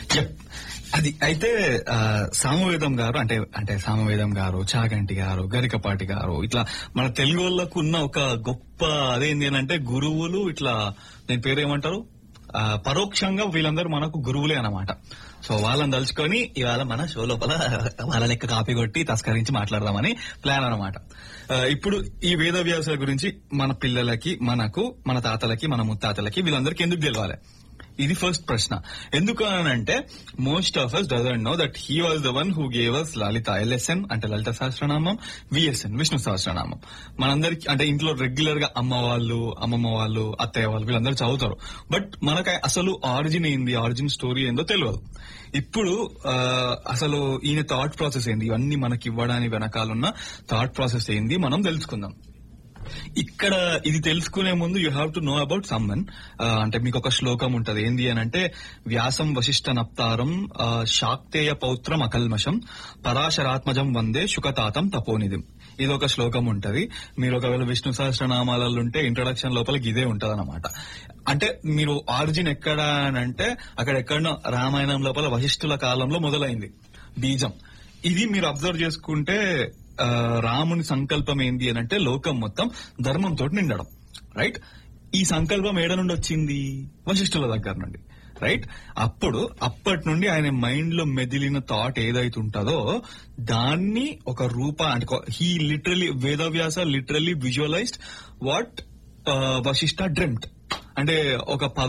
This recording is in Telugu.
Yep. అది అయితే ఆ, సామవేదం గారు అంటే అంటే సామవేదం గారు చాగంటి గారు గరికపాటి గారు ఇట్లా మన తెలుగు వాళ్ళకు ఉన్న ఒక గొప్ప అదేంటి అని అంటే గురువులు ఇట్లా దీని పేరు ఏమంటారు ఆ, పరోక్షంగా వీళ్ళందరూ మనకు గురువులే అన్నమాట సో వాళ్ళని తలుచుకొని ఇవాళ మన షో లోపల వాళ్ళ లెక్క కాపీ కొట్టి తస్కరించి మాట్లాడదామని ప్లాన్ అనమాట ఇప్పుడు ఈ వేదవ్యాసుల గురించి మన పిల్లలకి మనకు మన తాతలకి మన ముత్తాతలకి వీళ్ళందరికీ ఎందుకు తెలియాలి ఇది ఫస్ట్ ప్రశ్న ఎందుకు అని అంటే most of us doesn't know that he was the one who gave us Lalitha LSN అంటే లలిత సహస్రనామం విఎస్ఎన్ విష్ణు సహస్రనామం మనందరికి అంటే ఇంట్లో రెగ్యులర్ గా అమ్మ వాళ్ళు అమ్మమ్మ వాళ్ళు అత్తయ్య వాళ్ళు వీళ్ళందరూ చదువుతారు బట్ మనకి అసలు ఆరిజిన్ ఏంది ఆరిజిన్ స్టోరీ ఏందో తెలియదు ఇప్పుడు ఆ, అసలు ఈయన థాట్ ప్రాసెస్ ఏంది ఇవన్నీ మనకి ఇవ్వడానికి వెనకాలన్న థాట్ ప్రాసెస్ ఏంది మనం తెలుసుకుందాం ఇక్కడ ఇది తెలుసుకునే ముందు you have to know about summon అంటే మీకు ఒక శ్లోకం ఉంటది ఏంది అని అంటే వ్యాసం వశిష్ట నప్తారం ఆ, శాక్తేయ పౌత్రం అకల్మషం పరాశరాత్మజం వందే శుకతాతం తపోనిధిం ఇది ఒక శ్లోకం ఉంటది మీరు ఒకవేళ విష్ణు సహస్రనామాలలో ఉంటే ఇంట్రొడక్షన్ లోపల ఇదే ఉంటది అంటే మీరు ఆరిజిన్ ఎక్కడ అని అంటే అక్కడ ఎక్కడో రామాయణం లోపల వశిష్ఠుల కాలంలో మొదలైంది బీజం ఇది మీరు అబ్జర్వ్ చేసుకుంటే ఆ, రాముని సంకల్పం ఏంది అని అంటే లోకం మొత్తం ధర్మంతో నిండడం రైట్ ఈ సంకల్పం ఏడ నుండి వచ్చింది వశిష్ఠుల దగ్గర నుండి రైట్ అప్పుడు అప్పటి నుండి ఆయన మైండ్ లో మెదిలిన థాట్ ఏదైతే ఉంటుందో దాన్ని ఒక రూప అంటే he literally Vedavyasa literally visualised what Vashishta dreamt అంటే ఒక పద